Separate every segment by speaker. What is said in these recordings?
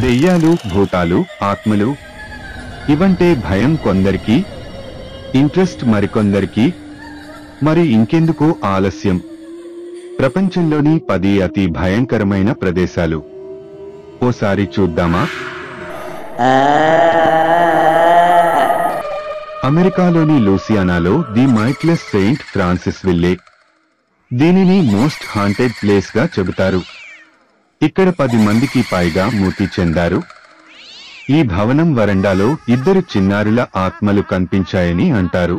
Speaker 1: దెయ్యాలు భూతాలు ఆత్మలు ఇవంటే భయం కొందరికి ఇంట్రెస్ట్ మరికొందరికి మరి ఇంకెందుకు ఆలస్యం ప్రపంచంలోని పది అతి భయంకరమైన ప్రదేశాలు ఓసారి చూద్దామా అమెరికాలోని లూసియానాలో the Myrtles Saint Francisville దీనిని మోస్ట్ హాంటెడ్ ప్లేస్ గా చెబుతారు ఇక్కడ పది మందికి పైగా మృతి చెందారు ఈ భవనం వరండాలో ఇద్దరు చిన్నారుల ఆత్మలు కనిపించాయని అంటారు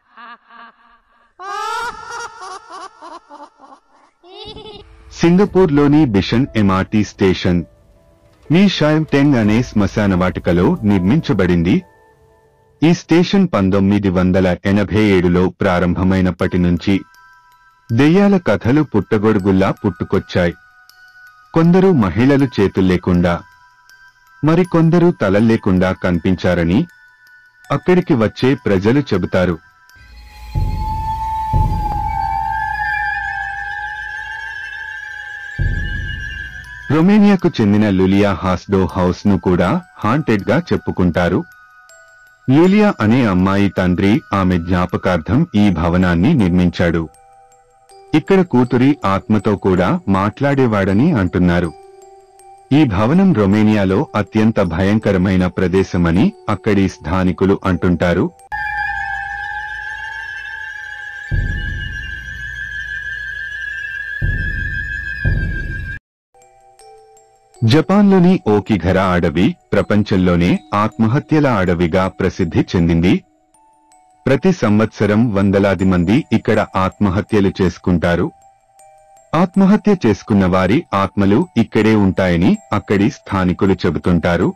Speaker 1: సింగపూర్లోని బిషన్ ఎంఆర్టీ స్టేషన్ మీ షాయం టెంగ్ అనే శ్మశాన వాటికలో నిర్మించబడింది ఈ స్టేషన్ పంతొమ్మిది వందల ఎనభై ఏడులో ప్రారంభమైనప్పటి నుంచి దెయ్యాల కథలు పుట్టగొడుగుల్లా పుట్టుకొచ్చాయి కొందరు మహిళలు చేతుల్లేకుండా మరికొందరు తలల్లేకుండా కనిపించారని అక్కడికి వచ్చే ప్రజలు చెబుతారు రొమేనియాకు చెందిన లులియా హాస్డో హౌస్ ను కూడా హాంటెడ్ గా చెప్పుకుంటారు యూలియా అనే అమ్మాయి తండ్రి ఆమె జ్ఞాపకార్థం ఈ భవనాన్ని నిర్మించాడు ఇక్కడ కూతురి ఆత్మతో కూడా మాట్లాడేవాడని అంటున్నారు ఈ భవనం రొమేనియాలో అత్యంత భయంకరమైన ప్రదేశమని అక్కడి స్థానికులు అంటుంటారు జపాన్లోని ఓకిఘర అడవి ప్రపంచంలోనే ఆత్మహత్యల అడవిగా ప్రసిద్ధి చెందింది ప్రతి సంవత్సరం వందలాది మంది ఇక్కడ ఆత్మహత్యలు చేసుకుంటారు ఆత్మహత్య చేసుకున్న వారి ఆత్మలు ఇక్కడే ఉంటాయని అక్కడి స్థానికులు చెబుతుంటారు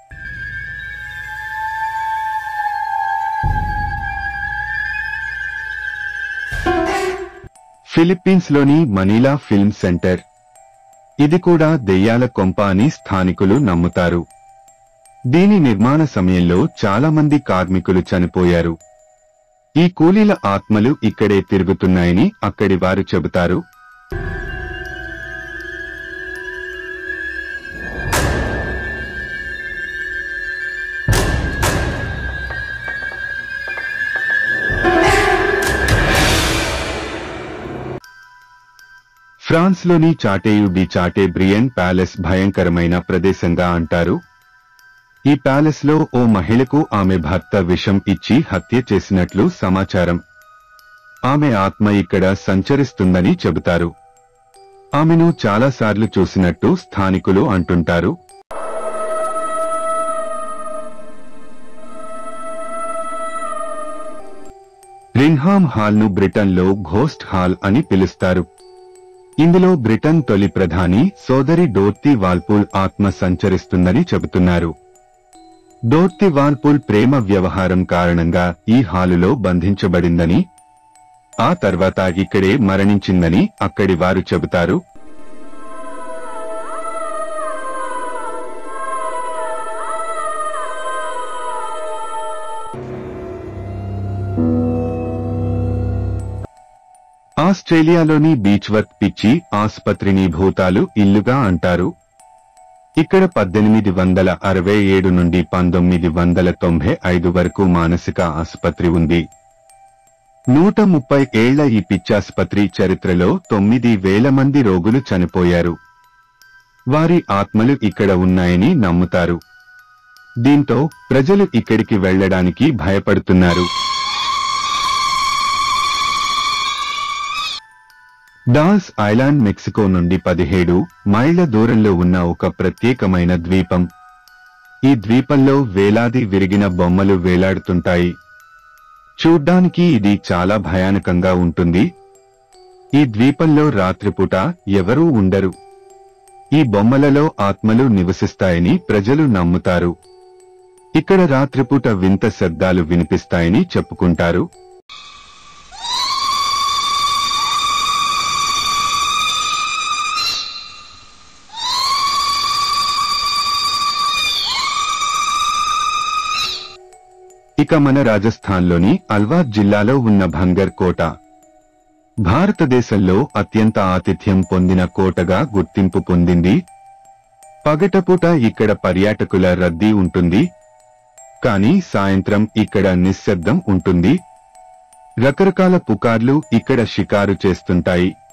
Speaker 1: ఫిలిప్పీన్స్ లోని మనీలా ఫిల్మ్ సెంటర్ ఇది కూడా దెయ్యాల కొంప అని స్థానికులు నమ్ముతారు దీని నిర్మాణ సమయంలో చాలా మంది కార్మికులు చనిపోయారు ఈ కూలీల ఆత్మలు ఇక్కడే తిరుగుతున్నాయని అక్కడి వారు చెబుతారు ఫ్రాన్స్లోని Chateau de Chateaubriant palace భయంకరమైన ప్రదేశంగా అంటారు ఈ ప్యాలెస్ లో ఓ మహిళకు ఆమె భర్త విషం ఇచ్చి హత్య చేసినట్లు సమాచారం ఆమె ఆత్మ ఇక్కడ సంచరిస్తుందని చెబుతారు ఆమెను చాలాసార్లు చూసినట్టు స్థానికులు అంటుంటారు రింగ్హామ్ హాల్ ను బ్రిటన్ లో ఘోస్ట్ హాల్ అని పిలుస్తారు ఇందులో బ్రిటన్ తొలి ప్రధాని సోదరి డోర్తి వాల్పూల్ ఆత్మ సంచరిస్తుందని చెబుతున్నారు డోర్తి వాల్పూల్ ప్రేమ వ్యవహారం కారణంగా ఈ హాలులో బంధించబడిందని ఆ తర్వాత ఇక్కడే మరణించిందని అక్కడి వారు చెబుతారు ఆస్ట్రేలియాలోని బీచ్వర్త్ పిచ్చి ఆసుపత్రిని భూతాలు ఇల్లుగా అంటారు ఇక్కడ పద్దెనిమిది వందల అరవై ఏడు నుండి పంతొమ్మిది వందల తొంభై ఐదు వరకు మానసిక ఆసుపత్రి ఉంది నూట ముప్పై ఏళ్ల ఈ పిచ్చాసుపత్రి చరిత్రలో తొమ్మిది వేల మంది రోగులు చనిపోయారు వారి ఆత్మలు ఇక్కడ ఉన్నాయని నమ్ముతారు దీంతో ప్రజలు ఇక్కడికి వెళ్లడానికి భయపడుతున్నారు డాల్స్ ఐలాండ్ మెక్సికో నుండి పదిహేడు మైళ్ల దూరంలో ఉన్న ఒక ప్రత్యేకమైన ద్వీపం ఈ ద్వీపంలో వేలాది విరిగిన బొమ్మలు వేలాడుతుంటాయి చూడ్డానికి ఇది చాలా భయానకంగా ఉంటుంది ఈ ద్వీపంలో రాత్రిపూట ఎవరూ ఉండరు ఈ బొమ్మలలో ఆత్మలు నివసిస్తాయని ప్రజలు నమ్ముతారు ఇక్కడ రాత్రిపూట వింత శబ్దాలు వినిపిస్తాయని చెప్పుకుంటారు ఇక మన రాజస్థాన్లోని అల్వార్ జిల్లాలో ఉన్న భంగర్ కోట భారతదేశంలో అత్యంత ఆతిథ్యం పొందిన కోటగా గుర్తింపు పొందింది పగటపూట ఇక్కడ పర్యాటకుల రద్దీ ఉంటుంది కానీ సాయంత్రం ఇక్కడ నిశ్శబ్దం ఉంటుంది రకరకాల పుకార్లు ఇక్కడ షికారు చేస్తుంటాయి